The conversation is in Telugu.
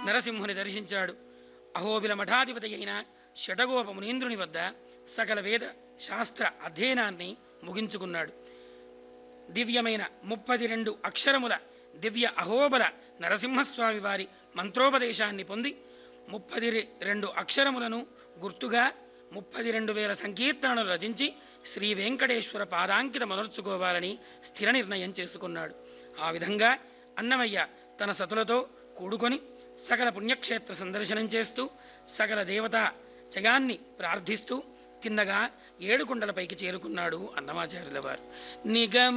నరసింహుని దర్శించాడు అహోబిల మఠాధిపతి అయిన షటగోప మునీంద్రుని వద్ద సకల వేద శాస్త్ర అధ్యయనాన్ని ముగించుకున్నాడు దివ్యమైన ముప్పది రెండు అక్షరముల దివ్య అహోబల నరసింహస్వామి వారి మంత్రోపదేశాన్ని పొంది ముప్పది రెండు అక్షరములను గుర్తుగా ముప్పది రెండు వేల సంకీర్తనలు రచించి శ్రీ వెంకటేశ్వర పాదాంకిత మొదర్చుకోవాలని స్థిర నిర్ణయం చేసుకున్నాడు ఆ విధంగా అన్నమయ్య తన సతులతో కూడుకొని సకల పుణ్యక్షేత్ర సందర్శనం చేస్తూ సకల దేవతా జయాన్ని ప్రార్థిస్తూ తిన్నగా ఏడుకొండలపైకి చేరుకున్నాడు అన్నమాచార్యుల వారు నిగమ